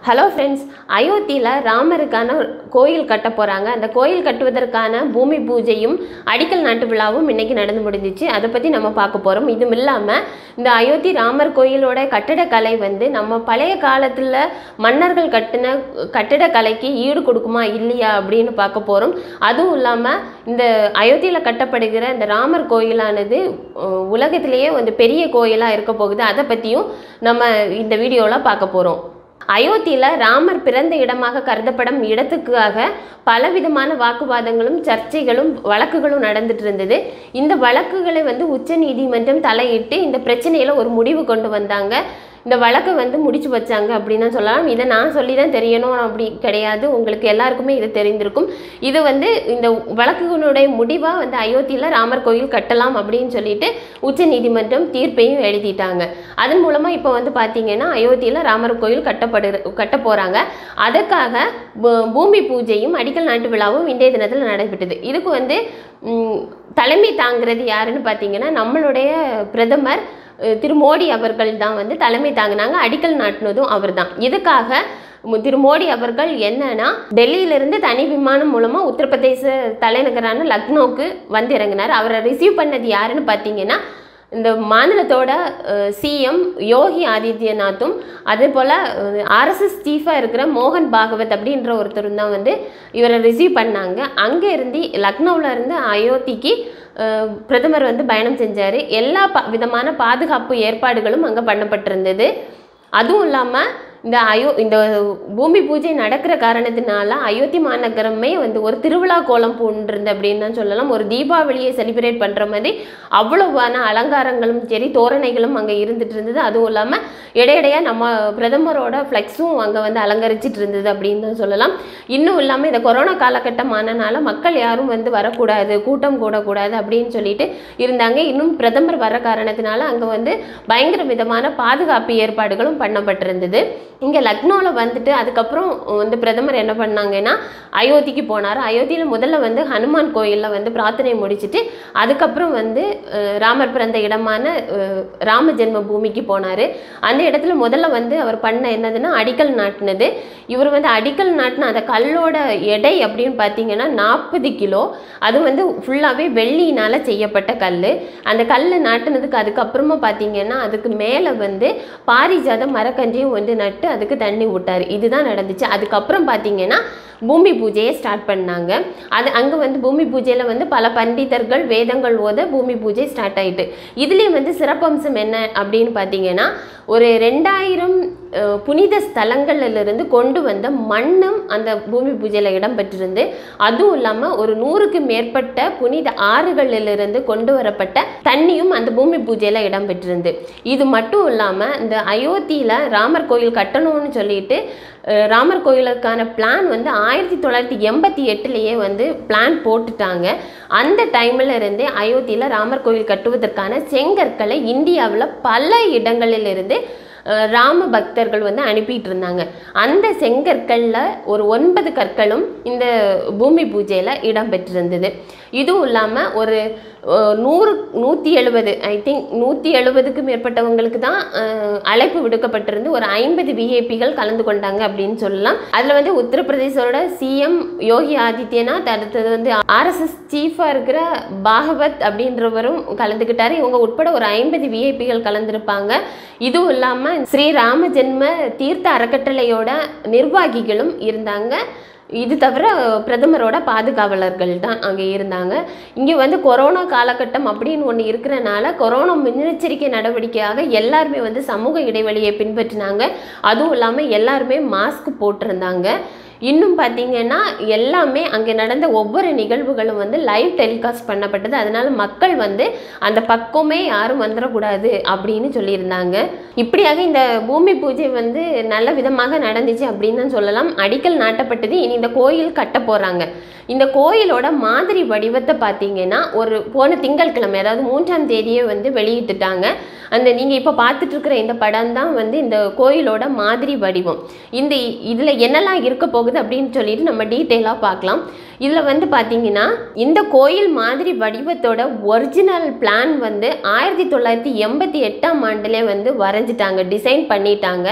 hello friends அயோத்தியில் ராமருக்கான கோயில் கட்ட போகிறாங்க அந்த கோயில் கட்டுவதற்கான பூமி பூஜையும் அடிக்கல் நாட்டு விழாவும் இன்னைக்கு நடந்து முடிஞ்சிச்சு அதை பற்றி நம்ம பார்க்க போகிறோம் இதுவும் இல்லாமல் இந்த அயோத்தி ராமர் கோயிலோட கட்டடக்கலை வந்து நம்ம பழைய காலத்தில் மன்னர்கள் கட்டின கட்டிடக்கலைக்கு ஈடு கொடுக்குமா இல்லையா அப்படின்னு பார்க்க போகிறோம் அதுவும் இல்லாமல் இந்த அயோத்தியில் கட்டப்படுகிற இந்த ராமர் கோயிலானது அஹ், உலகத்திலேயே வந்து பெரிய கோயிலாக இருக்க போகுது அதை பற்றியும் நம்ம இந்த வீடியோவில் பார்க்க போகிறோம் அயோத்தியில் ராமர் பிறந்த இடமாக கருதப்படும் இடத்துக்காக பலவிதமான வாக்குவாதங்களும் சர்ச்சைகளும் வழக்குகளும் நடந்துட்டு இருந்தது இந்த வழக்குகளை வந்து உச்ச நீதிமன்றம் தலையிட்டு இந்த பிரச்சனையில ஒரு முடிவு கொண்டு வந்தாங்க இந்த வழக்கை வந்து முடிச்சு வச்சாங்க அப்படின்னு தான் சொல்லலாம் இதை நான் சொல்லி தான் தெரியணும் அப்படி கிடையாது உங்களுக்கு எல்லாருக்குமே இது தெரிந்திருக்கும் இது வந்து இந்த வழக்குகளுடைய முடிவாக வந்து அயோத்தியில் ராமர் கோயில் கட்டலாம் அப்படின்னு சொல்லிட்டு உச்ச நீதிமன்றம் தீர்ப்பையும் எழுதிட்டாங்க அதன் மூலமாக இப்போ வந்து பார்த்தீங்கன்னா அயோத்தியில் ராமர் கோயில் கட்டப்படு கட்ட போகிறாங்க அதற்காக பூ- பூமி பூஜையும் அடிக்கல் நாட்டு விழாவும் இன்றைய தினத்தில் நடைபெற்றது இதுக்கு வந்து ம், தலைமை தாங்கிறது யாருன்னு பார்த்தீங்கன்னா நம்மளுடைய பிரதமர் அஹ், திரு மோடி அவர்கள் தான் வந்து தலைமை தாங்கினாங்க அடிக்கல் நாட்டினதும் அவர் தான் இதுக்காக மு- திரு மோடி அவர்கள் என்னன்னா டெல்லியிலிருந்து தனி விமானம் மூலமாக உத்தரப்பிரதேச தலைநகரான லக்னோவுக்கு வந்து இறங்கினார் அவரை ரிசீவ் பண்ணது யாருன்னு பார்த்தீங்கன்னா இந்த மாநிலத்தோட சிஎம் யோகி ஆதித்யநாத்தும் அதே போல் ஆர்எஸ்எஸ் சீஃபாக இருக்கிற மோகன் பாகவத் அப்படின்ற ஒருத்தரும் தான் வந்து இவரை ரிசீவ் பண்ணாங்க அங்கே இருந்து லக்னோவில் இருந்து அயோத்திக்கு அஹ், பிரதமர் வந்து பயணம் செஞ்சார் எல்லா ப விதமான பாதுகாப்பு ஏற்பாடுகளும் அங்கே பண்ணப்பட்டிருந்தது அதுவும் இல்லாமல் இந்த அயோ இந்த பூமி பூஜை நடக்கிற காரணத்தினால அயோத்தி மாநகரமே வந்து ஒரு திருவிழா கோலம் பூண்டிருந்து அப்படின்னு தான் சொல்லலாம் ஒரு தீபாவளியை செலிப்ரேட் பண்ணுற மாதிரி அவ்வளவான அலங்காரங்களும் சரி தோரணைகளும் அங்கே இருந்துட்டு இருந்தது அதுவும் இல்லாமல் இடையிடையே நம்ம பிரதமரோட ஃப்ளெக்ஸும் அங்கே வந்து அலங்கரிச்சிட்டு இருந்தது அப்படின்னு தான் சொல்லலாம் இன்னும் இல்லாமல் இந்த கொரோனா காலகட்டம் ஆனனால மக்கள் யாரும் வந்து வரக்கூடாது கூட்டம் கூடக்கூடாது அப்படின்னு சொல்லிட்டு இருந்தாங்க இன்னும் பிரதமர் வர காரணத்தினால அங்கே வந்து பயங்கர விதமான பாதுகாப்பு ஏற்பாடுகளும் பண்ணப்பட்டிருந்தது இங்கே லக்னோவில் வந்துட்டு அதுக்கப்புறம் வந்து பிரதமர் என்ன பண்ணாங்கன்னா அயோத்திக்கு போனார் அயோத்தியில் முதல்ல வந்து ஹனுமான் கோயிலில் வந்து பிரார்த்தனை முடிச்சிட்டு அதுக்கப்புறம் வந்து அஹ், ராமர் பிறந்த இடமான அஹ், ராம ஜென்ம பூமிக்கு போனார் அந்த இடத்துல முதல்ல வந்து அவர் பண்ண என்னதுன்னா அடிக்கல் நாட்டினது இவர் வந்து அடிக்கல் நாட்டின அந்த கல்லோட எடை அப்படின்னு பார்த்தீங்கன்னா நாற்பது கிலோ அது வந்து ஃபுல்லாகவே வெள்ளியினால் செய்யப்பட்ட கல் அந்த கல் நாட்டினதுக்கு அதுக்கப்புறமா பார்த்தீங்கன்னா அதுக்கு மேலே வந்து பாரிஜாத மரக்கன்றையும் வந்து நட்டு அதுக்கு தண்ணி விட்டார் இதுதான் நடந்துச்சு அதுக்கப்புறம் பார்த்தீங்கன்னா பூமி பூஜையை ஸ்டார்ட் பண்ணாங்க அது அங்கே வந்து பூமி பூஜையில் வந்து பல பண்டிதர்கள் வேதங்கள் ஓத பூமி பூஜை ஸ்டார்ட் ஆயிட்டு இதுலேயும் வந்து சிறப்பம்சம் என்ன அப்படின்னு பார்த்தீங்கன்னா ஒரு ரெண்டாயிரம் அஹ், புனித ஸ்தலங்களிலிருந்து கொண்டு வந்த மண்ணும் அந்த பூமி பூஜையில் இடம்பெற்றிருந்து அதுவும் இல்லாமல் ஒரு நூறுக்கு மேற்பட்ட புனித ஆறுகளிலிருந்து கொண்டு வரப்பட்ட தண்ணியும் அந்த பூமி பூஜையில் இடம்பெற்றிருந்து இது மட்டும் இல்லாமல் இந்த அயோத்தியில் ராமர் கோயில் கட்டணும்னு சொல்லிட்டு அஹ், ராமர் கோயிலுக்கான பிளான் வந்து ஆயிரத்தி தொள்ளாயிரத்தி எண்பத்தி எட்டுலேயே வந்து பிளான் போட்டுட்டாங்க அந்த டைமில் இருந்தே அயோத்தியில் ராமர் கோயில் கட்டுவதற்கான செங்கற்களை இந்தியாவில் பல இடங்களிலிருந்து அஹ், ராம பக்தர்கள் வந்து அனுப்பிட்டு இருந்தாங்க அந்த செங்கற்களில் ஒரு ஒன்பது கற்களும் இந்த பூமி பூஜையில் இடம்பெற்றிருந்தது இதுவும் இல்லாமல் ஒரு அஹ், நூறு நூற்றி எழுபது ஐ திங்க் நூற்றி எழுபதுக்கு மேற்பட்டவங்களுக்கு தான் அஹ், அழைப்பு விடுக்கப்பட்டிருந்து ஒரு ஐம்பது விஐபிகள் கலந்து கொண்டாங்க அப்படின்னு சொல்லலாம் அதில் வந்து உத்தரப்பிரதேசோட சிஎம் யோகி ஆதித்யநாத் அடுத்தது வந்து ஆர்எஸ்எஸ் சீஃபாக இருக்கிற பாகவத் அப்படின்றவரும் கலந்துக்கிட்டாரு இவங்க உட்பட ஒரு ஐம்பது விஐபிகள் கலந்துருப்பாங்க இதுவும் இல்லாமல் ஸ்ரீராம ஜென்ம தீர்த்த அறக்கட்டளையோட நிர்வாகிகளும் இருந்தாங்க இது தவிர பிரதமரோட பாதுகாவலர்கள் தான் அங்கே இருந்தாங்க இங்கே வந்து கொரோனா காலகட்டம் அப்படின்னு ஒன்று இருக்கிறனால கொரோனா முன்னெச்சரிக்கை நடவடிக்கையாக எல்லாருமே வந்து சமூக இடைவெளியை பின்பற்றினாங்க அதுவும் இல்லாமல் எல்லாருமே மாஸ்க் போட்டிருந்தாங்க இன்னும் பார்த்தீங்கன்னா எல்லாமே அங்கே நடந்த ஒவ்வொரு நிகழ்வுகளும் வந்து லைவ் டெலிகாஸ்ட் பண்ணப்பட்டது அதனால மக்கள் வந்து அந்த பக்கமே யாரும் வந்துடக்கூடாது அப்படின்னு சொல்லியிருந்தாங்க இப்படியாக இந்த பூமி பூஜை வந்து நல்ல விதமாக நடந்துச்சு அப்படின்னு தான் சொல்லலாம் அடிக்கல் நாட்டப்பட்டது இனி இந்த கோயில் கட்ட போகிறாங்க இந்த கோயிலோட மாதிரி வடிவத்தை பார்த்தீங்கன்னா ஒரு போன திங்கட்கிழமை அதாவது மூன்றாம் தேதியே வந்து வெளியிட்டுட்டாங்க அந்த நீங்கள் இப்போ பார்த்துட்டு இருக்கிற இந்த படம் தான் வந்து இந்த கோயிலோட மாதிரி வடிவம் இந்த இதில் என்னெல்லாம் இருக்க போகுது அப்படின்னு சொல்லிட்டு நம்ம டீட்டெயிலாக பார்க்கலாம் இதில் வந்து பார்த்தீங்கன்னா இந்த கோயில் மாதிரி வடிவத்தோட ஒரிஜினல் பிளான் வந்து ஆயிரத்தி தொள்ளாயிரத்தி எண்பத்தி எட்டாம் ஆண்டுலே வந்து வரைஞ்சிட்டாங்க டிசைன் பண்ணிட்டாங்க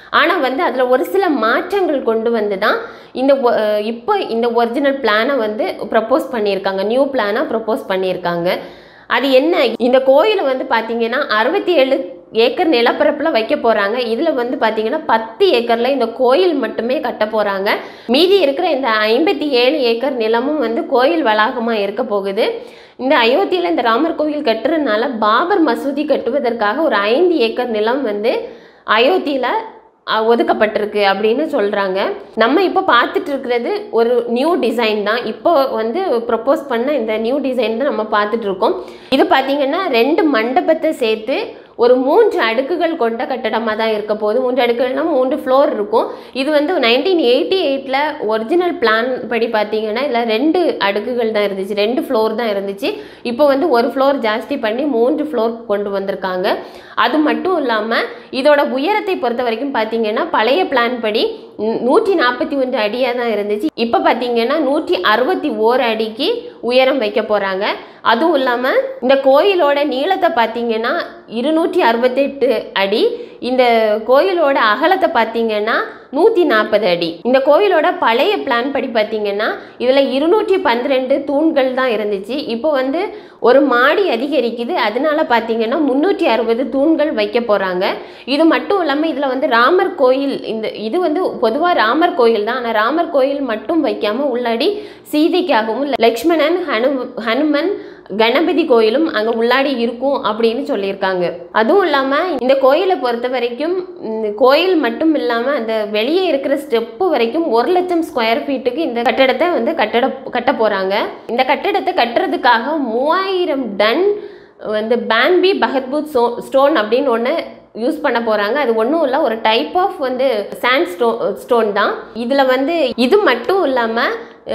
ஆனால் வந்து அதில் ஒரு சில மாற்றங்கள் கொண்டு வந்து தான் இந்த ஒ- அஹ் இப்போ இந்த ஒரிஜினல் பிளானை வந்து ப்ரப்போஸ் பண்ணியிருக்காங்க நியூ பிளானை ப்ரப்போஸ் பண்ணியிருக்காங்க அது என்ன இந்த கோயிலை வந்து பார்த்தீங்கன்னா அறுபத்தி ஏழு ஏக்கர் நிலப்பரப்பில் வைக்க போகிறாங்க இதில் வந்து பார்த்தீங்கன்னா பத்து ஏக்கரில் இந்த கோயில் மட்டுமே கட்ட போகிறாங்க மீதி இருக்கிற இந்த ஐம்பத்தி ஏழு ஏக்கர் நிலமும் வந்து கோயில் வளாகமாக இருக்க போகுது இந்த அயோத்தியில் இந்த ராமர் கோவில் கட்டுறதுனால பாபர் மசூதி கட்டுவதற்காக ஒரு ஐந்து ஏக்கர் நிலம் வந்து அயோத்தியில் அஹ், ஒதுக்கப்பட்டிருக்கு அப்படின்னு சொல்கிறாங்க நம்ம இப்போ பார்த்துட்டு இருக்கிறது ஒரு நியூ டிசைன் தான் இப்போ வந்து ப்ரப்போஸ் பண்ண இந்த நியூ டிசைன் தான் நம்ம பார்த்துட்டு இருக்கோம் இது பார்த்தீங்கன்னா ரெண்டு மண்டபத்தை சேர்த்து ஒரு மூன்று அடுக்குகள் கொண்ட கட்டடமாக தான் இருக்க போகுது மூன்று அடுக்குகள்னா மூன்று ஃப்ளோர் இருக்கும் இது வந்து நைன்டீன் எயிட்டி எயிட்டில் ஒரிஜினல் பிளான் படி பார்த்தீங்கன்னா இதில் ரெண்டு அடுக்குகள் தான் இருந்துச்சு ரெண்டு ஃப்ளோர் தான் இருந்துச்சு இப்போ வந்து ஒரு ஃப்ளோர் ஜாஸ்தி பண்ணி மூன்று ஃப்ளோர் கொண்டு வந்திருக்காங்க அது மட்டும் இல்லாமல் இதோட உயரத்தை பொறுத்த வரைக்கும் பார்த்தீங்கன்னா பழைய பிளான் படி நூ- நூற்றி நாற்பத்தி ஒன்று அடியாக தான் இருந்துச்சு இப்போ பார்த்தீங்கன்னா நூற்றி அறுபத்தி ஓர் அடிக்கு உயரம் வைக்க போகிறாங்க அதுவும் இல்லாமல் இந்த கோயிலோட நீளத்தை பார்த்தீங்கன்னா இருநூற்றி அறுபத்தெட்டு அடி இந்த கோயிலோட அகலத்தை பார்த்தீங்கன்னா நூற்றி நாற்பது அடி இந்த கோயிலோட பழைய பிளான் படி பார்த்தீங்கன்னா இதில் இருநூற்றி பன்னிரெண்டு தூண்கள் தான் இருந்துச்சு இப்போ வந்து ஒரு மாடி அதிகரிக்குது அதனால பார்த்தீங்கன்னா முந்நூற்றி அறுபது தூண்கள் வைக்க போகிறாங்க இது மட்டும் இல்லாமல் இதில் வந்து ராமர் கோயில் இந்த இது வந்து பொதுவாக ராமர் கோயில் தான் ஆனால் ராமர் கோயில் மட்டும் வைக்காமல் உள்ளாடி சீதைக்காகவும் லக்ஷ்மணன் ஹனு ஹனுமன் கணபதி கோயிலும் அங்கே உள்ளாடி இருக்கும் அப்படின்னு சொல்லியிருக்காங்க அதுவும் இல்லாமல் இந்த கோயிலை பொறுத்த வரைக்கும் இந்த கோயில் மட்டும் இல்லாமல் அந்த வெளியே இருக்கிற ஸ்டெப்பு வரைக்கும் ஒரு லட்சம் ஸ்கொயர் ஃபீட்டுக்கு இந்த கட்டடத்தை வந்து கட்டட கட்ட போகிறாங்க இந்த கட்டடத்தை கட்டுறதுக்காக மூவாயிரம் டன் வந்து பேன்பி பகத்பூத் ஸ்டோ ஸ்டோன் அப்படின்னு ஒன்று யூஸ் பண்ண போகிறாங்க அது ஒன்றும் இல்லை ஒரு டைப் ஆஃப் வந்து சாண்ட் ஸ்டோ ஸ்டோன் தான் இதில் வந்து இது மட்டும் இல்லாமல்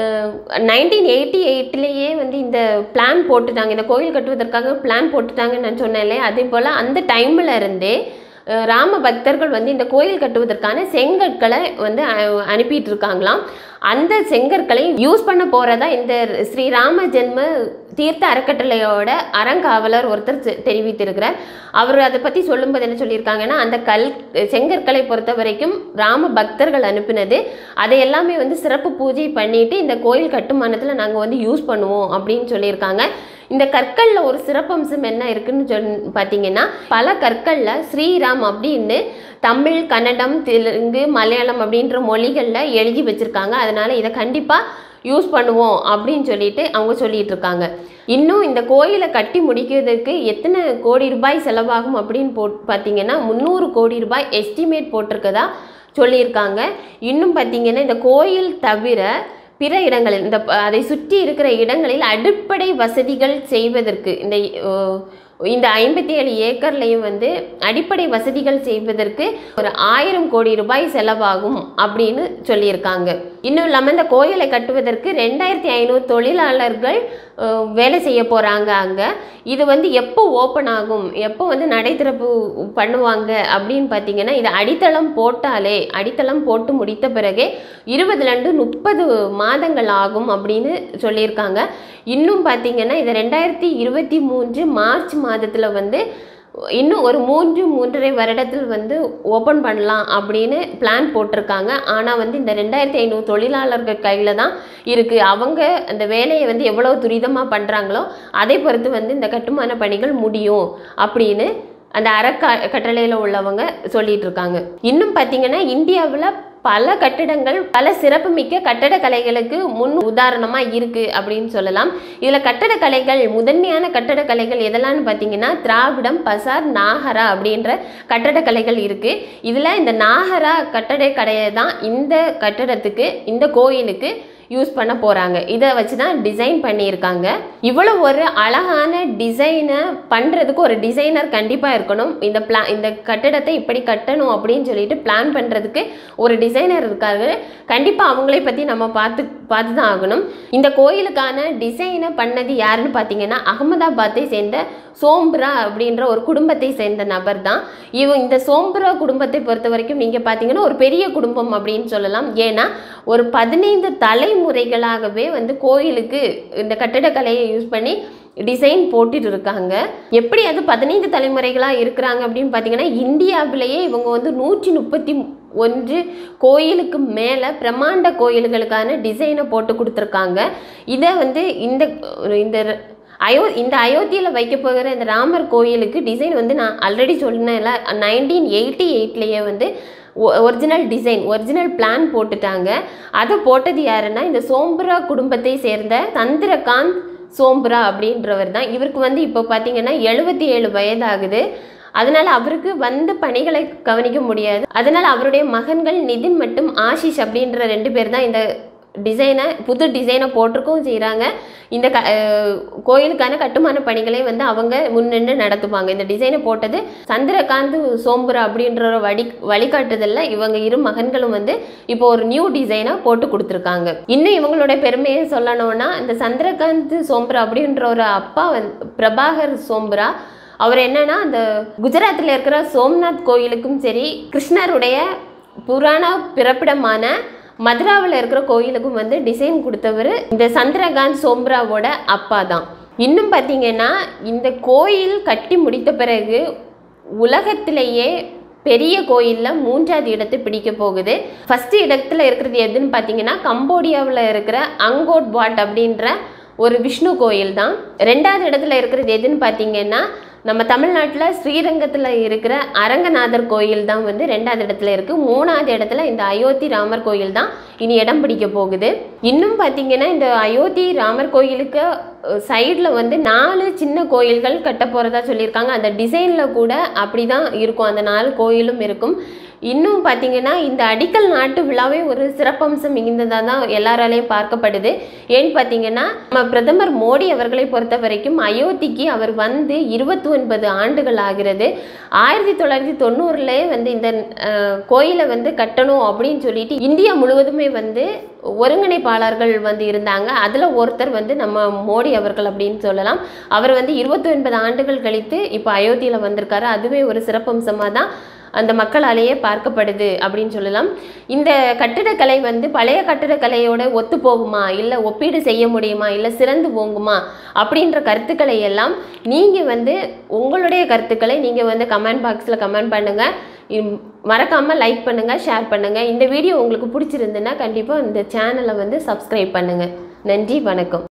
நைன்டீன் எயிட்டி எயிட்லேயே வந்து இந்த பிளான் போட்டுட்டாங்க இந்த கோயில் கட்டுவதற்காக பிளான் போட்டுட்டாங்கன்னு நான் சொன்னேன்லே அதே போல் அந்த டைமில் இருந்தே அஹ், ராம பக்தர்கள் வந்து இந்த கோயில் கட்டுவதற்கான செங்கற்களை வந்து அ- அனுப்பிட்டு இருக்காங்களாம் அந்த செங்கற்களை யூஸ் பண்ண போகிறதா இந்த ஸ்ரீராம ஜென்ம தீர்த்த அறக்கட்டளையோட அறங்காவலர் ஒருத்தர் தெ- தெரிவித்திருக்கிறார் அவர் அதை பற்றி சொல்லும்போது என்ன சொல்லியிருக்காங்கன்னா அந்த கல் செங்கற்களை பொறுத்த வரைக்கும் ராம பக்தர்கள் அனுப்பினது அதை எல்லாமே வந்து சிறப்பு பூஜை பண்ணிட்டு இந்த கோயில் கட்டுமானத்தில் நாங்கள் வந்து யூஸ் பண்ணுவோம் அப்படின்னு சொல்லியிருக்காங்க இந்த கற்களில் ஒரு சிறப்பம்சம் என்ன இருக்குன்னு சொல் பார்த்தீங்கன்னா பல கற்களில் ஸ்ரீராம் அப்படின்னு தமிழ் கன்னடம் தெலுங்கு மலையாளம் அப்படின்ற மொழிகளில் எழுதி வச்சுருக்காங்க அதனால் இதை கண்டிப்பாக யூஸ் பண்ணுவோம் அப்படின்னு சொல்லிட்டு அவங்க சொல்லிட்டு இருக்காங்க இன்னும் இந்த கோயிலை கட்டி முடிக்கிறதுக்கு எத்தனை கோடி ரூபாய் செலவாகும் அப்படின்னு போட் பார்த்தீங்கன்னா முந்நூறு கோடி ரூபாய் எஸ்டிமேட் போட்டிருக்கதா சொல்லியிருக்காங்க இன்னும் பார்த்தீங்கன்னா இந்த கோயில் தவிர பிற இடங்களில் இந்த ப- அதை சுற்றி இருக்கிற இடங்களில் அடிப்படை வசதிகள் செய்வதற்கு இந்த அஹ், இந்த ஐம்பத்தி ஏழு ஏக்கர்லையும் வந்து அடிப்படை வசதிகள் செய்வதற்கு ஒரு ஆயிரம் கோடி ரூபாய் செலவாகும் அப்படின்னு சொல்லியிருக்காங்க இன்னும் இல்லாமல் இந்த கோயிலை கட்டுவதற்கு ரெண்டாயிரத்தி ஐநூறு தொழிலாளர்கள் அஹ், வேலை செய்ய போகிறாங்க அங்கே இது வந்து எப்போ ஓப்பன் ஆகும் எப்போ வந்து நடை திறப்பு பண்ணுவாங்க அப்படின்னு பார்த்தீங்கன்னா இது அடித்தளம் போட்டாலே அடித்தளம் போட்டு முடித்த பிறகே இருபதுலேருந்து முப்பது மாதங்கள் ஆகும் அப்படின்னு சொல்லியிருக்காங்க இன்னும் பார்த்தீங்கன்னா இது ரெண்டாயிரத்தி இருபத்தி மூன்று மார்ச் மாதத்தில் வந்து இன்னும் ஒரு மூன்று மூன்றரை வருடத்தில் வந்து ஓப்பன் பண்ணலாம் அப்படின்னு பிளான் போட்டிருக்காங்க ஆனால் வந்து இந்த ரெண்டாயிரத்தி ஐநூறு தொழிலாளர்கள் கையில் தான் இருக்குது அவங்க அந்த வேலையை வந்து எவ்வளோ துரிதமாக பண்ணுறாங்களோ அதை பொறுத்து வந்து இந்த கட்டுமான பணிகள் முடியும் அப்படின்னு அந்த அறக்க கட்டளையில் உள்ளவங்க சொல்லிட்டு இருக்காங்க இன்னும் பார்த்தீங்கன்னா இந்தியாவில் பல கட்டிடங்கள் பல சிறப்புமிக்க கட்டடக்கலைகளுக்கு முன் உதாரணமாக இருக்குது அப்படின்னு சொல்லலாம் இதில் கட்டடக்கலைகள் முதன்மையான கட்டடக்கலைகள் எதெல்லாம்னு பார்த்தீங்கன்னா திராவிடம் பசார் நாகரா அப்படின்ற கட்டடக்கலைகள் இருக்குது இதில் இந்த நாகரா கட்டடக்கலையை தான் இந்த கட்டடத்துக்கு இந்த கோயிலுக்கு யூஸ் பண்ண போகிறாங்க இதை வச்சு தான் டிசைன் பண்ணியிருக்காங்க இவ்வளோ ஒரு அழகான டிசைனை பண்ணுறதுக்கு ஒரு டிசைனர் கண்டிப்பாக இருக்கணும் இந்த பிளா இந்த கட்டிடத்தை இப்படி கட்டணும் அப்படின்னு சொல்லிட்டு பிளான் பண்ணுறதுக்கு ஒரு டிசைனர் இருக்காரு கண்டிப்பாக அவங்களே பற்றி நம்ம பார்த்து பார்த்து தான் ஆகணும் இந்த கோயிலுக்கான டிசைனை பண்ணது யாருன்னு பார்த்தீங்கன்னா அகமதாபாத்தை சேர்ந்த சோம்ப்ரா அப்படின்ற ஒரு குடும்பத்தை சேர்ந்த நபர் தான் இவங்க இந்த சோம்ப்ரா குடும்பத்தை பொறுத்த வரைக்கும் நீங்கள் பார்த்தீங்கன்னா ஒரு பெரிய குடும்பம் அப்படின்னு சொல்லலாம் ஏன்னா ஒரு பதினைந்து தலைமுறைகளாகவே வந்து கோயிலுக்கு இந்த கட்டிடக்கலையை யூஸ் பண்ணி டிசைன் போட்டுட்டு இருக்காங்க எப்படி அது பதினைந்து தலைமுறைகளாக இருக்கிறாங்க அப்படின்னு பார்த்தீங்கன்னா இந்தியாவிலேயே இவங்க வந்து நூற்றி முப்பத்தி ஒன்று கோயிலுக்கு மேலே பிரம்மாண்ட கோயில்களுக்கான டிசைனை போட்டு கொடுத்துருக்காங்க இதை வந்து இந்த இந்த அயோ இந்த அயோத்தியில் வைக்க போகிற இந்த ராமர் கோயிலுக்கு டிசைன் வந்து நான் ஆல்ரெடி சொன்னேன்ல நைன்டீன் எயிட்டி எயிட்லேயே வந்து ஒரிஜினல் டிசைன் ஒரிஜினல் பிளான் போட்டுட்டாங்க அதை போட்டது யாருன்னா இந்த சோம்புரா குடும்பத்தை சேர்ந்த சந்திரகாந்த் சோம்புரா அப்படின்றவர் தான் இவருக்கு வந்து இப்போ பார்த்தீங்கன்னா எழுபத்தி ஏழு வயதாகுது அதனால அவருக்கு வந்து பணிகளை கவனிக்க முடியாது அதனால அவருடைய மகன்கள் நிதின் மற்றும் ஆஷிஷ் அப்படின்ற ரெண்டு பேர் தான் இந்த டிசைனை புது டிசைனை போட்டிருக்கவும் செய்கிறாங்க இந்த க அஹ் கோயிலுக்கான கட்டுமான பணிகளை வந்து அவங்க முன்னின்று நடத்துவாங்க இந்த டிசைனை போட்டது சந்திரகாந்த் சோம்புரா அப்படின்ற ஒரு வழி வழிகாட்டுதலில் இவங்க இரு மகன்களும் வந்து இப்போ ஒரு நியூ டிசைனை போட்டு கொடுத்துருக்காங்க இன்னும் இவங்களோட பெருமையை சொல்லணும்னா இந்த சந்திரகாந்த் சோம்புரா அப்படின்ற ஒரு அப்பா வந்து பிரபாகர் சோம்புரா அவர் என்னன்னா அந்த குஜராத்தில் இருக்கிற சோம்நாத் கோயிலுக்கும் சரி கிருஷ்ணருடைய புராண பிறப்பிடமான மதுராவில் இருக்கிற கோயிலுக்கும் வந்து டிசைன் கொடுத்தவர் இந்த சந்திரகாந்த் சோம்ராவோட அப்பா தான் இன்னும் பார்த்தீங்கன்னா இந்த கோயில் கட்டி முடித்த பிறகு உலகத்திலேயே பெரிய கோயிலில் மூன்றாவது இடத்தை பிடிக்க போகுது ஃபர்ஸ்ட் இடத்துல இருக்கிறது எதுன்னு பார்த்தீங்கன்னா கம்போடியாவில் இருக்கிற அங்கோட் வாட் அப்படின்ற ஒரு விஷ்ணு கோயில் தான் ரெண்டாவது இடத்துல இருக்கிறது எதுன்னு பார்த்தீங்கன்னா நம்ம தமிழ்நாட்டில் ஸ்ரீரங்கத்தில் இருக்கிற அரங்கநாதர் கோயில் தான் வந்து ரெண்டாவது இடத்துல இருக்குது மூணாவது இடத்துல இந்த அயோத்தி ராமர் கோயில் தான் இனி இடம் பிடிக்க போகுது இன்னும் பார்த்தீங்கன்னா இந்த அயோத்தி ராமர் கோயிலுக்கு சைடில் வந்து நாலு சின்ன கோயில்கள் கட்ட போகிறதா சொல்லியிருக்காங்க அந்த டிசைனில் கூட அப்படி தான் இருக்கும் அந்த நாலு கோயிலும் இருக்கும் இன்னும் பார்த்தீங்கன்னா இந்த அடிக்கல் நாட்டு விழாவே ஒரு சிறப்பம்சம் மிகுந்ததாக தான் எல்லாராலையும் பார்க்கப்படுது ஏன்னு பார்த்தீங்கன்னா நம்ம பிரதமர் மோடி அவர்களை பொறுத்த வரைக்கும் அயோத்திக்கு அவர் வந்து இருபத்தி ஒன்பது ஆண்டுகள் ஆகிறது ஆயிரத்தி தொள்ளாயிரத்தி தொண்ணூறுலே வந்து இந்த அஹ், கோயிலை வந்து கட்டணும் அப்படின்னு சொல்லிட்டு இந்தியா முழுவதுமே வந்து ஒருங்கிணைப்பாளர்கள் வந்து இருந்தாங்க அதில் ஒருத்தர் வந்து நம்ம மோடி அவர்கள் அப்படின்னு சொல்லலாம் அவர் வந்து இருபத்தி ஒன்பது ஆண்டுகள் கழித்து இப்போ அயோத்தியில் வந்திருக்காரு அதுவே ஒரு சிறப்பம்சமாக தான் அந்த மக்களாலேயே பார்க்கப்படுது அப்படின்னு சொல்லலாம் இந்த கட்டிடக்கலை வந்து பழைய கட்டிடக்கலையோட ஒத்து போகுமா இல்லை ஒப்பீடு செய்ய முடியுமா இல்லை சிறந்து போங்குமா அப்படின்ற கருத்துக்களை எல்லாம் நீங்கள் வந்து உங்களுடைய கருத்துக்களை நீங்கள் வந்து கமெண்ட் பாக்ஸில் கமெண்ட் பண்ணுங்கள் மறக்காமல் லைக் பண்ணுங்கள் ஷேர் பண்ணுங்கள் இந்த வீடியோ உங்களுக்கு பிடிச்சிருந்துன்னா கண்டிப்பாக இந்த சேனலை வந்து சப்ஸ்கிரைப் பண்ணுங்கள் நன்றி வணக்கம்